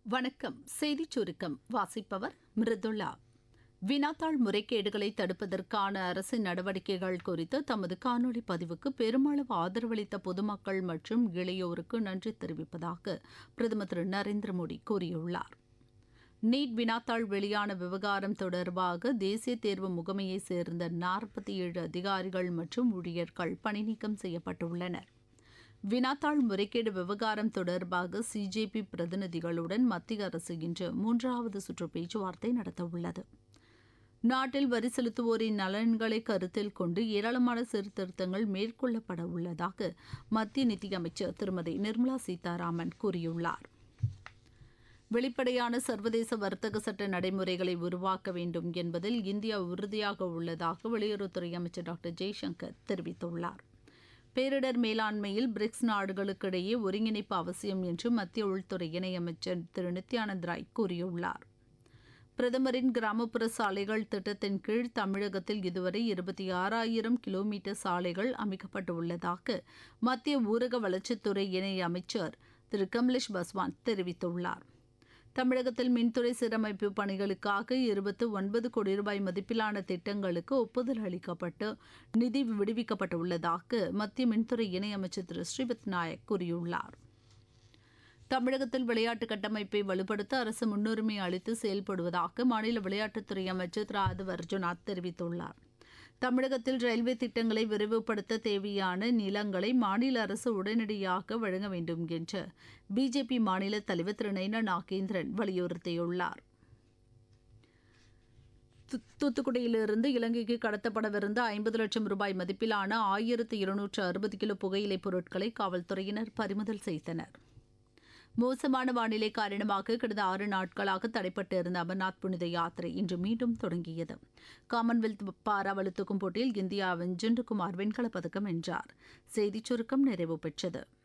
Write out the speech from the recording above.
வணக்கம் செய்திச் சுருக்கம் வாசிப்பவர் மிருதுளா வினாத்தாள் முறைகேடுகளை தடுப்பதற்கான அரசின் நடவடிக்கைகள் குறித்து தமது காணொலி பதிவுக்கு பெருமளவு ஆதரவளித்த பொதுமக்கள் மற்றும் இளையோருக்கு நன்றி தெரிவிப்பதாக பிரதமர் திரு நரேந்திர மோடி கூறியுள்ளார் நீட் வினாத்தாள் வெளியான விவகாரம் தொடர்பாக தேசிய தேர்வு முகமையைச் சேர்ந்த நாற்பத்தி ஏழு அதிகாரிகள் மற்றும் ஊழியர்கள் பணிநீக்கம் செய்யப்பட்டுள்ளனர் வினாத்தாள் முறைகேடு விவகாரம் தொடர்பாக சிஜேபி பிரதிநிதிகளுடன் மத்திய அரசு இன்று மூன்றாவது சுற்று பேச்சுவார்த்தை நடத்தவுள்ளது நாட்டில் வரி செலுத்துவோரின் நலன்களை கருத்தில் கொண்டு ஏராளமான சீர்திருத்தங்கள் மேற்கொள்ளப்பட உள்ளதாக மத்திய நிதியமைச்சர் திருமதி நிர்மலா சீதாராமன் கூறியுள்ளார் வெளிப்படையான சர்வதேச வர்த்தக சட்ட நடைமுறைகளை உருவாக்க வேண்டும் என்பதில் இந்தியா உறுதியாக உள்ளதாக வெளியுறவுத்துறை அமைச்சர் டாக்டர் ஜெய்சங்கர் தெரிவித்துள்ளார் பேரிடர் மேலாண்மையில் பிரிக்ஸ் நாடுகளுக்கிடையே ஒருங்கிணைப்பு அவசியம் என்று மத்திய உள்துறை இணையமைச்சர் திரு நித்யானந்த் ராய் கூறியுள்ளார் பிரதமரின் கிராமப்புற சாலைகள் திட்டத்தின் கீழ் தமிழகத்தில் இதுவரை இருபத்தி ஆறாயிரம் கிலோமீட்டர் சாலைகள் அமைக்கப்பட்டுள்ளதாக மத்திய ஊரக வளர்ச்சித்துறை இணை அமைச்சர் திரு கமலேஷ் பஸ்வான் தெரிவித்துள்ளார் தமிழகத்தில் மின்துறை சீரமைப்பு பணிகளுக்காக இருபத்து ஒன்பது கோடி ரூபாய் மதிப்பிலான திட்டங்களுக்கு ஒப்புதல் அளிக்கப்பட்டு நிதி விடுவிக்கப்பட்டுள்ளதாக மத்திய மின்துறை இணையமைச்சர் திரு ஸ்ரீபத் நாயக் கூறியுள்ளார் தமிழகத்தில் விளையாட்டு கட்டமைப்பை வலுப்படுத்த அரசு முன்னுரிமை அளித்து செயல்படுவதாக மாநில விளையாட்டுத்துறை அமைச்சர் திரு ஆதவ் அர்ஜுனாத் தெரிவித்துள்ளார் தமிழகத்தில் ரயில்வே திட்டங்களை விரைவுபடுத்த தேவையான நிலங்களை மாநில அரசு உடனடியாக வழங்க வேண்டும் என்று பிஜேபி மாநில தலைவர் திரு நைனா நாகேந்திரன் வலியுறுத்தியுள்ளார் தூத்துக்குடியிலிருந்து இலங்கைக்கு கடத்தப்படவிருந்த ஐம்பது லட்சம் ரூபாய் மதிப்பிலான ஆயிரத்து இருநூற்று அறுபது கிலோ புகையிலைப் பொருட்களை காவல்துறையினர் பறிமுதல் செய்தனர் மோசமான வானிலை காரணமாக கடந்த ஆறு நாட்களாக தடைப்பட்டு இருந்த அமர்நாத் புனித யாத்திரை இன்று மீண்டும் தொடங்கியது காமன்வெல்த் பாரா வலுத்தூக்கும் போட்டியில் இந்தியாவின் ஜிண்டுகுமார் வெண்கலப் பதக்கம் வென்றார் செய்திச் சுருக்கம் நிறைவு பெற்றது